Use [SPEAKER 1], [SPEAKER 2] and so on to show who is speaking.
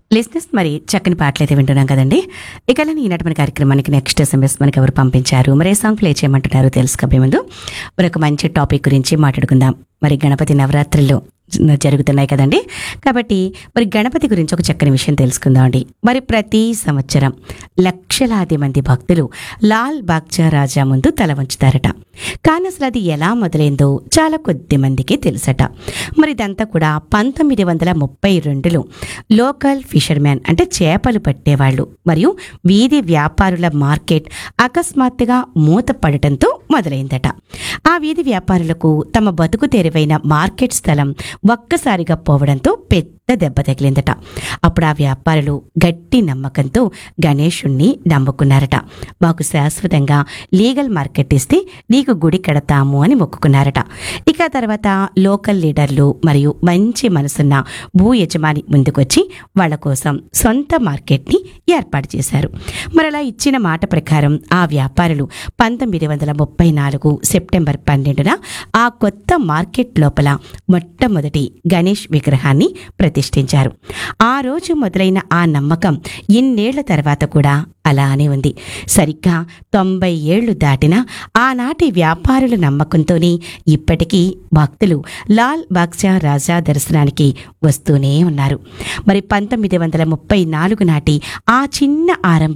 [SPEAKER 1] లిస్నెస్ మరి చక్కని పాటలు అయితే వింటున్నాం కదండి ఇక అలానే ఈనాటి మన కార్యక్రమానికి నెక్స్ట్ ఎస్ఎంఎస్ మనకి ఎవరు పంపించారు మరి ఏ సాంగ్ ప్లే చేయమంటున్నారు తెలుసుకోబోయే ముందు మరి ఒక మంచి టాపిక్ గురించి మాట్లాడుకుందాం మరి గణపతి నవరాత్రులు జరుగుతున్నాయి కదండి కాబట్టి మరి గణపతి గురించి ఒక చక్కని విషయం తెలుసుకుందాం అండి మరి ప్రతి సంవత్సరం లక్షలాది మంది భక్తులు లాల్ బాగ్చా రాజా ముందు తల వంచుతారట కానీ అసలు అది ఎలా మొదలైందో చాలా కొద్ది మందికి తెలుసట మరి ఇదంతా కూడా పంతొమ్మిది వందల ముప్పై రెండులో లోకల్ ఫిషర్మ్యాన్ అంటే చేపలు పట్టేవాళ్ళు మరియు వీధి వ్యాపారుల మార్కెట్ అకస్మాత్తుగా మూతపడటంతో మొదలైందట ఆ వీధి వ్యాపారులకు తమ బతుకు తెరువైన మార్కెట్ స్థలం ఒక్కసారిగా పోవడంతో పెద్ద దెబ్బ తగిలిందట అప్పుడు ఆ వ్యాపారులు గట్టి నమ్మకంతో గణేశుణ్ణి నమ్ముకున్నారట మాకు శాశ్వతంగా లీగల్ మార్కెట్ ఇస్తే నీకు గుడి కడతాము అని మొక్కుకున్నారట ఇక ఆ తర్వాత లోకల్ లీడర్లు మరియు మంచి మనసున్న భూ యజమాని ముందుకొచ్చి వాళ్ళ కోసం సొంత మార్కెట్ని ఏర్పాటు చేశారు మరి అలా ఇచ్చిన మాట ప్రకారం ఆ వ్యాపారులు పంతొమ్మిది వందల ముప్పై నాలుగు సెప్టెంబర్ పన్నెండున ఆ కొత్త మార్కెట్ లోపల మొట్టమొదటి గణేష్ విగ్రహాన్ని ప్రతిష్ఠించారు ఆ రోజు మొదలైన ఆ నమ్మకం ఇన్నేళ్ల తర్వాత కూడా అలానే ఉంది సరిగ్గా తొంభై ఏళ్లు దాటిన ఆనాటి వ్యాపారుల నమ్మకంతోనే ఇప్పటికీ భక్తులు లాల్ బాగ్చా రాజా దర్శనానికి వస్తూనే ఉన్నారు మరి పంతొమ్మిది వందల ముప్పై నాలుగు నాటి ఆ చిన్న ఆరంభం